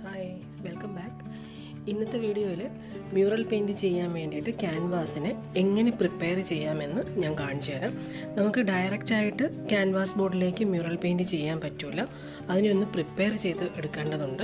hi welcome back ഇന്നത്തെ വീഡിയോയിൽ mural paint ചെയ്യാൻ വേണ്ടിയിട്ട് ക്യാൻവാസിനെ എങ്ങനെ പ്രിപ്പയർ ചെയ്യാമെന്ന് ഞാൻ കാണിച്ചു തരാം നമുക്ക് ഡയറക്റ്റായിട്ട് ക്യാൻവാസ് ബോർഡിലേക്ക് മ്യൂറൽ പെയിൻറ് ചെയ്യാൻ പറ്റില്ല അതിനൊന്ന് പ്രിപ്പയർ ചെയ്ത് എടുക്കേണ്ടതുണ്ട്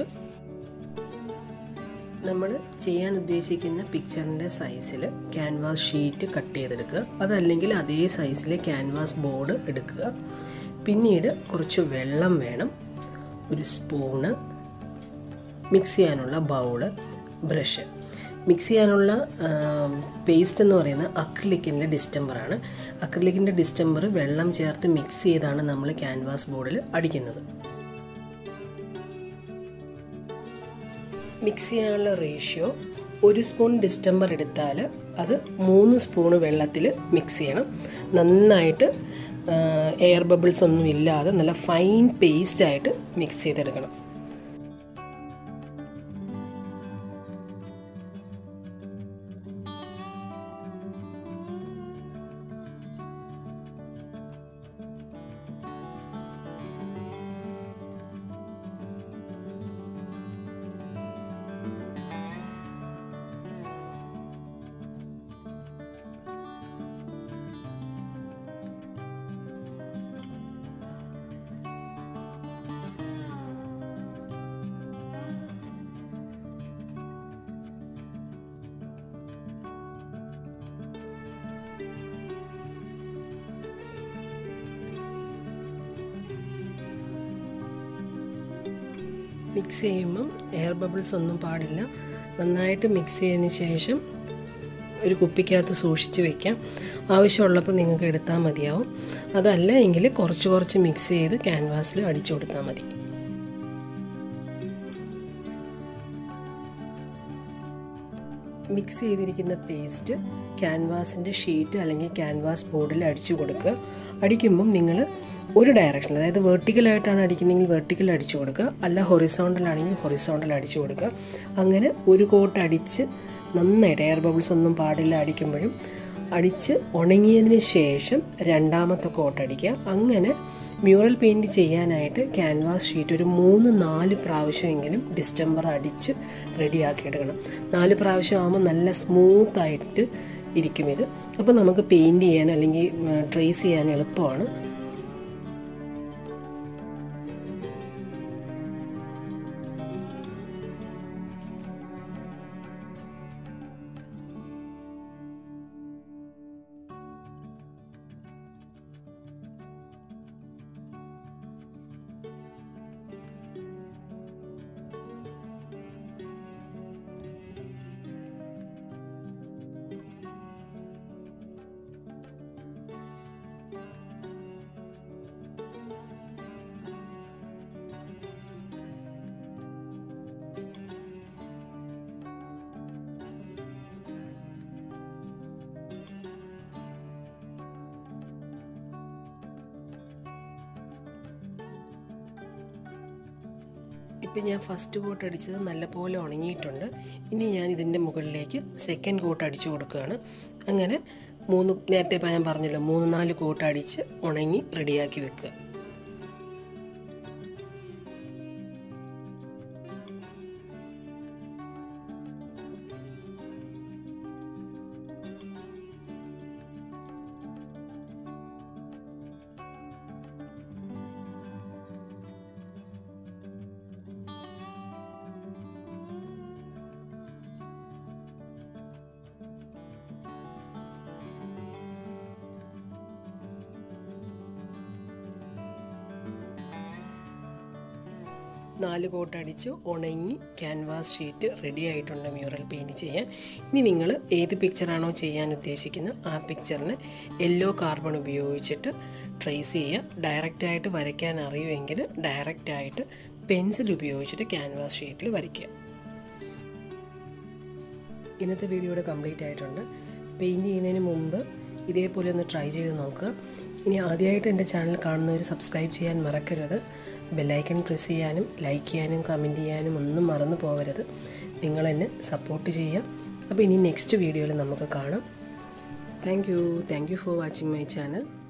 നമ്മൾ ചെയ്യാൻ ഉദ്ദേശിക്കുന്ന പിക്ചറിൻ്റെ സൈസിൽ ക്യാൻവാസ് ഷീറ്റ് കട്ട് ചെയ്തെടുക്കുക അതല്ലെങ്കിൽ അതേ സൈസിൽ ക്യാൻവാസ് ബോർഡ് എടുക്കുക പിന്നീട് കുറച്ച് വെള്ളം വേണം ഒരു സ്പൂണ് മിക്സ് ചെയ്യാനുള്ള ബൗള് ബ്രഷ് മിക്സ് ചെയ്യാനുള്ള പേസ്റ്റ് എന്ന് പറയുന്നത് അക്രിലിക്കിൻ്റെ ഡിസ്റ്റംബറാണ് അക്രിലിക്കിൻ്റെ ഡിസ്റ്റംബർ വെള്ളം ചേർത്ത് മിക്സ് ചെയ്താണ് നമ്മൾ ക്യാൻവാസ് ബോർഡിൽ അടിക്കുന്നത് മിക്സ് ചെയ്യാനുള്ള റേഷ്യോ ഒരു സ്പൂൺ ഡിസ്റ്റംബർ എടുത്താൽ അത് മൂന്ന് സ്പൂണ് വെള്ളത്തിൽ മിക്സ് ചെയ്യണം നന്നായിട്ട് എയർ ബബിൾസ് ഒന്നും ഇല്ലാതെ നല്ല ഫൈൻ പേസ്റ്റായിട്ട് മിക്സ് ചെയ്തെടുക്കണം മിക്സ് ചെയ്യുമ്പം എയർ ബബിൾസ് ഒന്നും പാടില്ല നന്നായിട്ട് മിക്സ് ചെയ്തതിന് ശേഷം ഒരു കുപ്പിക്കകത്ത് സൂക്ഷിച്ച് വെക്കാം ആവശ്യമുള്ളപ്പോൾ നിങ്ങൾക്ക് എടുത്താൽ മതിയാവും അതല്ല എങ്കിൽ കുറച്ച് കുറച്ച് മിക്സ് ചെയ്ത് ക്യാൻവാസിൽ അടിച്ചു കൊടുത്താൽ മതി മിക്സ് ചെയ്തിരിക്കുന്ന പേസ്റ്റ് ക്യാൻവാസിൻ്റെ ഷീറ്റ് അല്ലെങ്കിൽ ക്യാൻവാസ് ബോർഡിൽ അടിച്ചു കൊടുക്കുക അടിക്കുമ്പം നിങ്ങൾ ഒരു ഡയറക്ഷൻ അതായത് വെർട്ടിക്കലായിട്ടാണ് അടിക്കുന്നതെങ്കിൽ വെർട്ടിക്കൽ അടിച്ചു കൊടുക്കുക അല്ല ഹൊറിസോണ്ടൽ ആണെങ്കിൽ ഹൊറിസോണ്ടൽ അടിച്ചു കൊടുക്കുക അങ്ങനെ ഒരു കോട്ട് അടിച്ച് നന്നായിട്ട് എയർ ബബിൾസ് ഒന്നും പാടില്ല അടിക്കുമ്പോഴും അടിച്ച് ഉണങ്ങിയതിന് ശേഷം രണ്ടാമത്തെ കോട്ട് അടിക്കുക അങ്ങനെ മ്യൂറൽ പെയിൻറ് ചെയ്യാനായിട്ട് ക്യാൻവാസ് ഷീറ്റ് ഒരു മൂന്ന് നാല് പ്രാവശ്യമെങ്കിലും ഡിസ്റ്റംബർ അടിച്ച് റെഡിയാക്കി എടുക്കണം നാല് പ്രാവശ്യം ആകുമ്പോൾ നല്ല സ്മൂത്തായിട്ട് ഇരിക്കും ഇത് അപ്പോൾ നമുക്ക് പെയിൻറ് ചെയ്യാൻ അല്ലെങ്കിൽ ട്രേസ് ചെയ്യാൻ എളുപ്പമാണ് ഇപ്പം ഞാൻ ഫസ്റ്റ് കോട്ട് അടിച്ചത് നല്ലപോലെ ഉണങ്ങിയിട്ടുണ്ട് ഇനി ഞാൻ ഇതിൻ്റെ മുകളിലേക്ക് സെക്കൻഡ് കോട്ട് അടിച്ചു കൊടുക്കുകയാണ് അങ്ങനെ മൂന്ന് നേരത്തെ ഞാൻ പറഞ്ഞല്ലോ മൂന്ന് നാല് കോട്ട് അടിച്ച് ഉണങ്ങി റെഡിയാക്കി വെക്കുക നാല് കോട്ട് അടിച്ച് ഉണങ്ങി ക്യാൻവാസ് ഷീറ്റ് റെഡി ആയിട്ടുണ്ട് മ്യൂറൽ പെയിൻറ് ചെയ്യാൻ ഇനി നിങ്ങൾ ഏത് പിക്ചറാണോ ചെയ്യാൻ ഉദ്ദേശിക്കുന്നത് ആ പിക്ചറിന് യെല്ലോ കാർബൺ ഉപയോഗിച്ചിട്ട് ട്രേസ് ചെയ്യുക ഡയറക്റ്റായിട്ട് വരയ്ക്കാൻ അറിയുമെങ്കിൽ ഡയറക്റ്റായിട്ട് പെൻസിൽ ഉപയോഗിച്ചിട്ട് ക്യാൻവാസ് ഷീറ്റിൽ വരയ്ക്കുക ഇന്നത്തെ വീഡിയോയുടെ കംപ്ലീറ്റ് ആയിട്ടുണ്ട് പെയിൻറ് ചെയ്യുന്നതിന് മുമ്പ് ഇതേപോലെ ഒന്ന് ട്രൈ ചെയ്ത് നോക്കുക ഇനി ആദ്യമായിട്ട് എൻ്റെ ചാനൽ കാണുന്നവർ സബ്സ്ക്രൈബ് ചെയ്യാൻ മറക്കരുത് ബെല്ലൈക്കൺ പ്രസ് ചെയ്യാനും ലൈക്ക് ചെയ്യാനും കമൻറ്റ് ചെയ്യാനും ഒന്നും മറന്നു പോകരുത് നിങ്ങൾ എന്നെ സപ്പോർട്ട് ചെയ്യുക അപ്പോൾ ഇനി നെക്സ്റ്റ് വീഡിയോയിൽ നമുക്ക് കാണാം thank you thank you for watching my channel